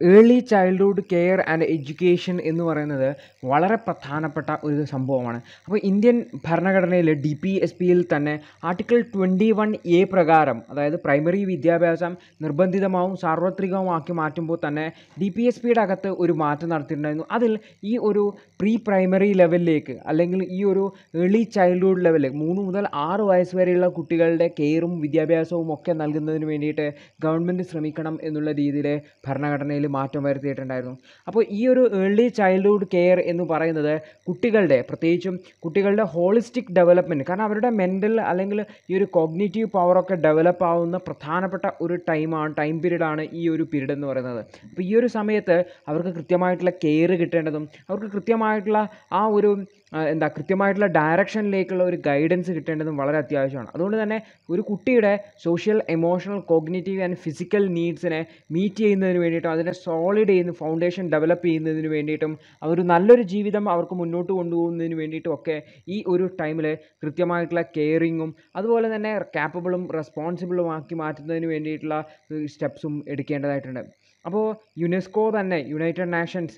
early childhood care and education എന്ന് പറയുന്നത് വളരെ പ്രധാനപ്പെട്ട ഒരു സംഭവമാണ് അപ്പോൾ ഇന്ത്യൻ ഭരണഘടനയിൽ ഡി പി എസ് പിയിൽ തന്നെ ആർട്ടിക്കിൾ ട്വൻറ്റി വൺ എ പ്രകാരം അതായത് പ്രൈമറി വിദ്യാഭ്യാസം നിർബന്ധിതമാവും സാർവത്രികവുമാക്കി മാറ്റുമ്പോൾ തന്നെ ഡി പി എസ് പിയുടെ അകത്ത് ഒരു മാറ്റം നടത്തിയിട്ടുണ്ടായിരുന്നു അതിൽ ഈ ഒരു പ്രീ പ്രൈമറി ലെവലിലേക്ക് അല്ലെങ്കിൽ ഈ ഒരു ഏർലി ചൈൽഡ്ഹുഡ് ലെവലിൽ മൂന്ന് മുതൽ ആറ് വയസ്സ് വരെയുള്ള കുട്ടികളുടെ കെയറും വിദ്യാഭ്യാസവും ഒക്കെ നൽകുന്നതിന് വേണ്ടിയിട്ട് ഗവൺമെൻറ് ശ്രമിക്കണം എന്നുള്ള രീതിയിൽ ഭരണഘടനയിൽ മാറ്റം വരുത്തിയിട്ടുണ്ടായിരുന്നു അപ്പോൾ ഈ ഒരു ഏർലി ചൈൽഡ്ഹുഡ് കെയർ എന്ന് പറയുന്നത് കുട്ടികളുടെ പ്രത്യേകിച്ചും കുട്ടികളുടെ ഹോളിസ്റ്റിക് ഡെവലപ്മെൻറ്റ് കാരണം അവരുടെ മെൻ്റൽ അല്ലെങ്കിൽ ഈ ഒരു കോഗ്നേറ്റീവ് പവറൊക്കെ ഡെവലപ്പ് ആവുന്ന പ്രധാനപ്പെട്ട ഒരു ടൈമാണ് ടൈം പീരീഡാണ് ഈ ഒരു പീരീഡ് എന്ന് പറയുന്നത് അപ്പോൾ ഈ ഒരു സമയത്ത് അവർക്ക് കൃത്യമായിട്ടുള്ള കെയർ കിട്ടേണ്ടതും അവർക്ക് കൃത്യമായിട്ടുള്ള ആ ഒരു ആ, എന്താ കൃത്യമായിട്ടുള്ള ഡയറക്ഷനിലേക്കുള്ള ഒരു ഗൈഡൻസ് കിട്ടേണ്ടതും വളരെ അത്യാവശ്യമാണ് അതുകൊണ്ട് തന്നെ ഒരു കുട്ടിയുടെ social emotional cognitive and physical നീഡ്സിനെ മീറ്റ് ചെയ്യുന്നതിന് വേണ്ടിയിട്ടും അതിനെ സോളിഡ് ചെയ്യുന്ന ഫൗണ്ടേഷൻ ഡെവലപ്പ് ചെയ്യുന്നതിന് വേണ്ടിയിട്ടും അവർ നല്ലൊരു ജീവിതം അവർക്ക് മുന്നോട്ട് കൊണ്ടുപോകുന്നതിന് വേണ്ടിയിട്ടും ഒക്കെ ഈ ഒരു ടൈമിൽ കൃത്യമായിട്ടുള്ള കെയറിങ്ങും അതുപോലെ തന്നെ കാപ്പബിളും റെസ്പോൺസിബിളും ആക്കി മാറ്റുന്നതിന് വേണ്ടിയിട്ടുള്ള സ്റ്റെപ്സും എടുക്കേണ്ടതായിട്ടുണ്ട് അപ്പോൾ യുനെസ്കോ തന്നെ United Nations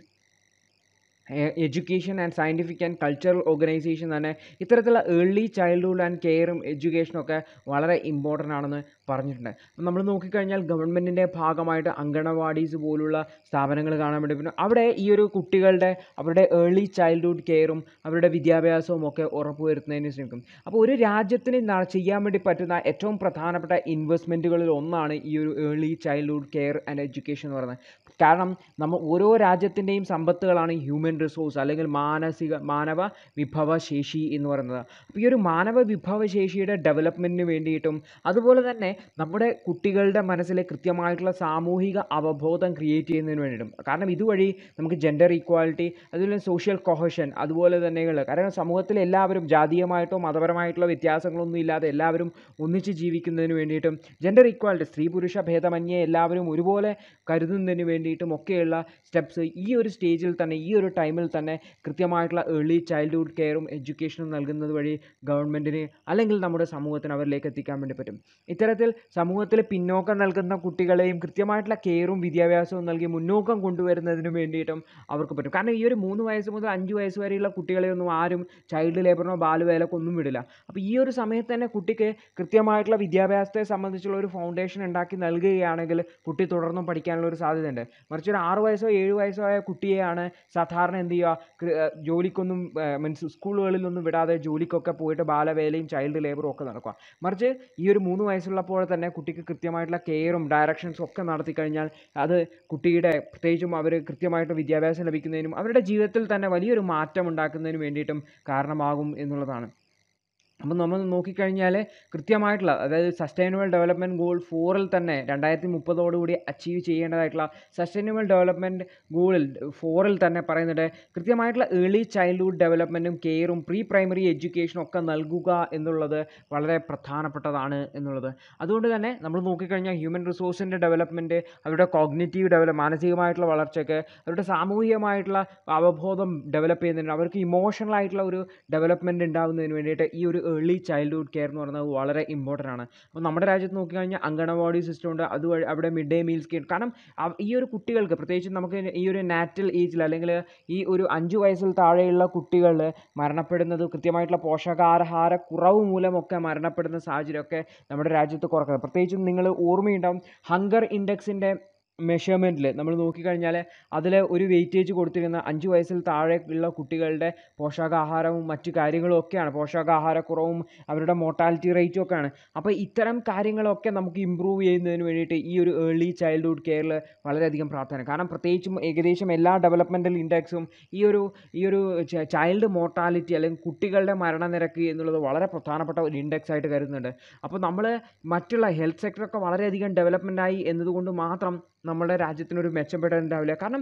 Education and Scientific and Cultural Organization തന്നെ ഇത്തരത്തിലുള്ള ഏർലി ചൈൽഡ്ഹുഡ് ആൻഡ് കെയറും എഡ്യൂക്കേഷനും ഒക്കെ വളരെ ഇമ്പോർട്ടൻ്റ് ആണെന്ന് പറഞ്ഞിട്ടുണ്ട് അപ്പം നമ്മൾ നോക്കിക്കഴിഞ്ഞാൽ ഗവൺമെൻറ്റിൻ്റെ ഭാഗമായിട്ട് അങ്കണവാടീസ് പോലുള്ള സ്ഥാപനങ്ങൾ കാണാൻ വേണ്ടി പറ്റും അവിടെ ഈ ഒരു കുട്ടികളുടെ അവരുടെ ഏർലി ചൈൽഡ്ഹുഡ് കെയറും അവരുടെ വിദ്യാഭ്യാസവും ഒക്കെ ഉറപ്പുവരുത്തുന്നതിന് ശ്രമിക്കും അപ്പോൾ ഒരു രാജ്യത്തിന് ന- ചെയ്യാൻ വേണ്ടി പറ്റുന്ന ഏറ്റവും പ്രധാനപ്പെട്ട ഇൻവെസ്റ്റ്മെൻറ്റുകളിൽ ഒന്നാണ് ഈ ഒരു early childhood care and education എന്ന് പറയുന്നത് കാരണം നമ്മൾ ഓരോ രാജ്യത്തിൻ്റെയും സമ്പത്തുകളാണ് ഹ്യൂമൻ റിസോഴ്സ് അല്ലെങ്കിൽ മാനസിക മാനവ വിഭവശേഷി എന്ന് പറയുന്നത് അപ്പോൾ ഈ ഒരു മാനവ വിഭവശേഷിയുടെ ഡെവലപ്മെൻറ്റിന് വേണ്ടിയിട്ടും അതുപോലെ തന്നെ നമ്മുടെ കുട്ടികളുടെ മനസ്സിലെ കൃത്യമായിട്ടുള്ള സാമൂഹിക അവബോധം ക്രിയേറ്റ് ചെയ്യുന്നതിന് വേണ്ടിയിട്ടും കാരണം ഇതുവഴി നമുക്ക് ജെൻഡർ ഈക്വാലിറ്റി അതുപോലെ സോഷ്യൽ കൊഹഷൻ അതുപോലെ തന്നെയുള്ള കാരണം സമൂഹത്തിൽ എല്ലാവരും ജാതീയമായിട്ടോ മതപരമായിട്ടുള്ള വ്യത്യാസങ്ങളൊന്നും ഇല്ലാതെ എല്ലാവരും ഒന്നിച്ച് ജീവിക്കുന്നതിന് വേണ്ടിയിട്ടും ജെൻഡർ ഈക്വാലിറ്റി സ്ത്രീ പുരുഷ ഭേദമന്യേ എല്ലാവരും ഒരുപോലെ കരുതുന്നതിന് വേണ്ടിയിട്ടും ഒക്കെയുള്ള സ്റ്റെപ്സ് ഈ ഒരു സ്റ്റേജിൽ തന്നെ ഈ ഒരു ടൈമിൽ തന്നെ കൃത്യമായിട്ടുള്ള ഏർലി ചൈൽഡ്ഹുഡ് കെയറും എഡ്യൂക്കേഷനും നൽകുന്നത് വഴി ഗവൺമെൻറ്റിന് അല്ലെങ്കിൽ നമ്മുടെ സമൂഹത്തിന് അവരിലേക്ക് എത്തിക്കാൻ വേണ്ടി പറ്റും ഇത്തരത്തിൽ സമൂഹത്തിൽ പിന്നോക്കം നൽകുന്ന കുട്ടികളെയും കൃത്യമായിട്ടുള്ള കെയറും വിദ്യാഭ്യാസവും നൽകി മുന്നോക്കം കൊണ്ടുവരുന്നതിന് വേണ്ടിയിട്ടും അവർക്ക് പറ്റും കാരണം ഈ ഒരു മൂന്ന് വയസ്സ് മുതൽ അഞ്ച് വയസ്സ് വരെയുള്ള കുട്ടികളെയൊന്നും ആരും ചൈൽഡ് ലേബറിനോ ബാലവേലക്കോ ഒന്നും വിടില്ല അപ്പോൾ ഈ ഒരു സമയത്ത് തന്നെ കുട്ടിക്ക് കൃത്യമായിട്ടുള്ള വിദ്യാഭ്യാസത്തെ സംബന്ധിച്ചുള്ള ഒരു ഫൗണ്ടേഷൻ ഉണ്ടാക്കി നൽകുകയാണെങ്കിൽ കുട്ടി തുടർന്നും പഠിക്കാനുള്ള ഒരു സാധ്യതയുണ്ട് മറിച്ച് ഒരു ആറ് വയസ്സോ ഏഴ് വയസ്സോ ആയ കുട്ടിയെയാണ് സാധാരണ എന്ത് ചെയ്യുക കൃ- ഏർ ജോലിക്കൊന്നും മീൻസ് സ്കൂളുകളിലൊന്നും വിടാതെ ജോലിക്കൊക്കെ പോയിട്ട് ബാലവേലയും ചൈൽഡ് ലേബറും ഒക്കെ നടക്കുക മറിച്ച് ഈ ഒരു മൂന്ന് വയസ്സുള്ളപ്പോൾ തന്നെ കുട്ടിക്ക് കൃത്യമായിട്ടുള്ള കെയറും ഡയറക്ഷൻസും ഒക്കെ നടത്തി കഴിഞ്ഞാൽ അത് കുട്ടിയുടെ പ്രത്യേകിച്ചും അവർ കൃത്യമായിട്ട് വിദ്യാഭ്യാസം ലഭിക്കുന്നതിനും അവരുടെ ജീവിതത്തിൽ തന്നെ വലിയൊരു മാറ്റം ഉണ്ടാക്കുന്നതിനും വേണ്ടിയിട്ടും കാരണമാകും എന്നുള്ളതാണ് അപ്പം നമ്മൾ നോക്കിക്കഴിഞ്ഞാൽ കൃത്യമായിട്ടുള്ള അതായത് സസ്റ്റൈനബിൾ ഡെവലപ്മെൻറ്റ് ഗോൾ ഫോറിൽ തന്നെ രണ്ടായിരത്തി മുപ്പതോടുകൂടി അച്ചീവ് ചെയ്യേണ്ടതായിട്ടുള്ള സസ്റ്റൈനബിൾ ഡെവലപ്മെൻറ്റ് ഗോളിൽ ഫോറിൽ തന്നെ പറയുന്നുണ്ട് കൃത്യമായിട്ടുള്ള ഏർലി ചൈൽഡ്ഹുഡ് ഡെവലപ്മെൻറ്റും കെയറും പ്രീ പ്രൈമറി എഡ്യൂക്കേഷനും ഒക്കെ നൽകുക എന്നുള്ളത് വളരെ പ്രധാനപ്പെട്ടതാണ് എന്നുള്ളത് അതുകൊണ്ട് തന്നെ നമ്മൾ നോക്കിക്കഴിഞ്ഞാൽ ഹ്യൂമൻ റിസോഴ്സിൻ്റെ ഡെവലപ്മെൻറ്റ് അവരുടെ കോഗ്നേറ്റീവ് ഡെവലപ്പ് മാനസികമായിട്ടുള്ള വളർച്ചയ്ക്ക് അവരുടെ സാമൂഹികമായിട്ടുള്ള അവബോധം ഡെവലപ്പ് ചെയ്യുന്നതിന് അവർക്ക് ഇമോഷണൽ ആയിട്ടുള്ള ഒരു ഡെവലപ്മെൻറ്റ് ഉണ്ടാകുന്നതിന് വേണ്ടിയിട്ട് ഈ ഒരു ഏർലി ചൈൽഡ്ഹുഡ് കെയർ എന്ന് പറയുന്നത് വളരെ ഇമ്പോർട്ടൻ്റ് ആണ് അപ്പോൾ നമ്മുടെ രാജ്യത്ത് നോക്കിക്കഴിഞ്ഞാൽ അങ്കണവാടി സിസ്റ്റം ഉണ്ട് അതുവഴി അവിടെ മിഡ് ഡേ മീൽ സ്കീം കാരണം അവ- ഈ ഒരു കുട്ടികൾക്ക് പ്രത്യേകിച്ച് നമുക്ക് ഈ ഒരു നാറ്റൽ ഏജിൽ അല്ലെങ്കിൽ ഈ ഒരു അഞ്ച് വയസ്സിൽ താഴെയുള്ള കുട്ടികൾ മരണപ്പെടുന്നത് കൃത്യമായിട്ടുള്ള പോഷകാഹാര കുറവ് മൂലമൊക്കെ മരണപ്പെടുന്ന സാഹചര്യമൊക്കെ നമ്മുടെ രാജ്യത്ത് കുറക്കുന്നത് പ്രത്യേകിച്ചും നിങ്ങൾ ഓർമ്മയുണ്ടാവും ഹങ്കർ ഇൻഡെക്സിൻ്റെ മെഷർമെൻറ്റിൽ നമ്മൾ നോക്കിക്കഴിഞ്ഞാൽ അതിൽ ഒരു വെയിറ്റേജ് കൊടുത്തിരുന്ന അഞ്ച് വയസ്സിൽ താഴെ ഉള്ള കുട്ടികളുടെ പോഷകാഹാരവും മറ്റു കാര്യങ്ങളും ഒക്കെയാണ് പോഷകാഹാരക്കുറവും അവരുടെ മോർട്ടാലിറ്റി റേറ്റും ഒക്കെയാണ് അപ്പോൾ ഇത്തരം കാര്യങ്ങളൊക്കെ നമുക്ക് ഇമ്പ്രൂവ് ചെയ്യുന്നതിന് വേണ്ടിയിട്ട് ഈ ഒരു ഏർലി ചൈൽഡ്ഹുഡ് കെയറിൽ വളരെയധികം പ്രാധാന്യം കാരണം പ്രത്യേകിച്ചും ഏകദേശം എല്ലാ ഡെവലപ്മെൻറ്റൽ ഇൻഡെക്സും ഈ ഒരു ഈ ഒരു ചൈൽഡ് മോർട്ടാലിറ്റി അല്ലെങ്കിൽ കുട്ടികളുടെ മരണനിരക്ക് എന്നുള്ളത് വളരെ പ്രധാനപ്പെട്ട ഒരു ഇൻഡെക്സ് ആയിട്ട് കരുതുന്നുണ്ട് അപ്പോൾ നമ്മൾ മറ്റുള്ള ഹെൽത്ത് സെക്ടറൊക്കെ വളരെയധികം ഡെവലപ്മെൻ്റ് ആയി എന്നതുകൊണ്ട് മാത്രം നമ്മുടെ രാജ്യത്തിനൊരു മെച്ചപ്പെടലുണ്ടാവില്ല കാരണം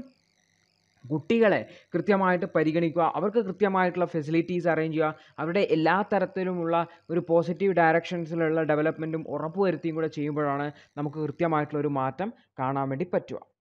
കുട്ടികളെ കൃത്യമായിട്ട് പരിഗണിക്കുക അവർക്ക് കൃത്യമായിട്ടുള്ള ഫെസിലിറ്റീസ് അറേഞ്ച് ചെയ്യുക അവരുടെ എല്ലാ തരത്തിലുമുള്ള ഒരു പോസിറ്റീവ് ഡയറക്ഷൻസിലുള്ള ഡെവലപ്മെൻറ്റും ഉറപ്പുവരുത്തിയും കൂടെ ചെയ്യുമ്പോഴാണ് നമുക്ക് കൃത്യമായിട്ടുള്ള ഒരു മാറ്റം കാണാൻ വേണ്ടി പറ്റുക